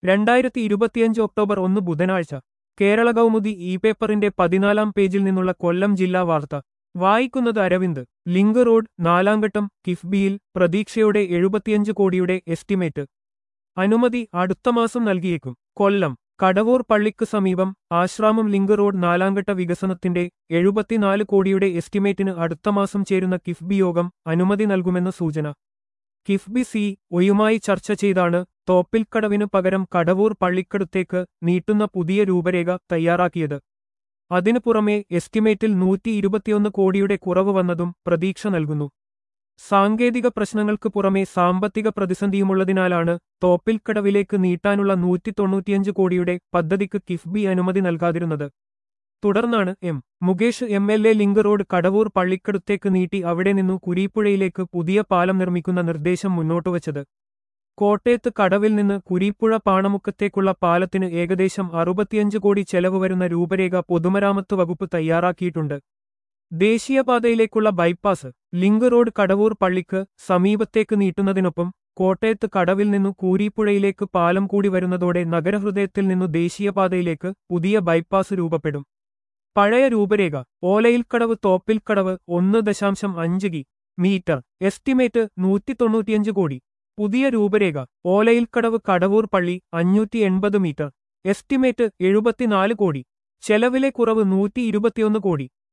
രണ്ടായിരത്തി ഇരുപത്തിയഞ്ച് ഒക്ടോബർ ഒന്ന് ബുധനാഴ്ച കേരള കൗമുദി ഇ പേപ്പറിന്റെ പതിനാലാം പേജിൽ നിന്നുള്ള കൊല്ലം ജില്ലാ വാർത്ത വായിക്കുന്നത് അരവിന്ദ് ലിങ്ക് റോഡ് നാലാംഘട്ടം കിഫ്ബിയിൽ പ്രതീക്ഷയോടെ എഴുപത്തിയഞ്ച് കോടിയുടെ എസ്റ്റിമേറ്റ് അനുമതി അടുത്ത മാസം നൽകിയേക്കും കൊല്ലം കടവൂർ പള്ളിക്ക് സമീപം ആശ്രാമം ലിങ്ക് റോഡ് നാലാംഘട്ട വികസനത്തിന്റെ എഴുപത്തിനാല് കോടിയുടെ എസ്റ്റിമേറ്റിന് അടുത്ത മാസം ചേരുന്ന കിഫ്ബി യോഗം അനുമതി നൽകുമെന്ന് സൂചന കിഫ്ബി സി ഒയുമായി ചർച്ച ചെയ്താണ് തോപ്പിൽക്കടവിനു പകരം കടവൂർ പള്ളിക്കടുത്തേക്ക് നീട്ടുന്ന പുതിയ രൂപരേഖ തയ്യാറാക്കിയത് അതിനു പുറമെ എസ്റ്റിമേറ്റിൽ നൂറ്റി ഇരുപത്തിയൊന്ന് കോടിയുടെ കുറവ് വന്നതും പ്രതീക്ഷ നൽകുന്നു സാങ്കേതിക പ്രശ്നങ്ങൾക്ക് പുറമെ സാമ്പത്തിക പ്രതിസന്ധിയുമുള്ളതിനാലാണ് തോപ്പിൽക്കടവിലേക്ക് നീട്ടാനുള്ള നൂറ്റി തൊണ്ണൂറ്റിയഞ്ച് കോടിയുടെ പദ്ധതിക്ക് കിഫ്ബി അനുമതി നൽകാതിരുന്നത് തുടർന്നാണ് M Mukesh M L A link road Kadavoor പള്ളിക്കടുത്തേക്ക് നീട്ടി അവിടെ നിന്നു കുരീപ്പുഴയിലേക്ക് പുതിയ പാലം നിർമ്മിക്കുന്ന നിർദ്ദേശം മുന്നോട്ടുവച്ചത് കോട്ടയത്ത് കടവിൽ നിന്ന് കുരീപ്പുഴ പാണമുക്കത്തേക്കുള്ള പാലത്തിന് ഏകദേശം അറുപത്തിയഞ്ച് കോടി ചെലവ് വരുന്ന രൂപരേഖ പൊതുമരാമത്ത് വകുപ്പ് തയ്യാറാക്കിയിട്ടുണ്ട് ദേശീയപാതയിലേക്കുള്ള ബൈപ്പാസ് ലിങ്ക് റോഡ് കടവൂർ പള്ളിക്ക് സമീപത്തേക്ക് നീട്ടുന്നതിനൊപ്പം കോട്ടയത്ത് കടവിൽ നിന്നു കൂരിപ്പുഴയിലേക്ക് പാലം കൂടി വരുന്നതോടെ നഗരഹൃദയത്തിൽ നിന്നു ദേശീയപാതയിലേക്ക് പുതിയ ബൈപ്പാസ് രൂപപ്പെടും പഴയ രൂപരേഖ ഓലയിൽക്കടവ് തോപ്പിൽക്കടവ് ഒന്ന് ദശാംശം അഞ്ച് കി മീറ്റർ എസ്റ്റിമേറ്റ് നൂറ്റി തൊണ്ണൂറ്റിയഞ്ച് കോടി പുതിയ രൂപരേഖ ഓലയിൽക്കടവ് കടവൂർ പള്ളി അഞ്ഞൂറ്റി എൺപത് മീറ്റർ എസ്റ്റിമേറ്റ് എഴുപത്തിനാല് കോടി ചെലവിലെ കുറവ് നൂറ്റി ഇരുപത്തിയൊന്ന് കോടി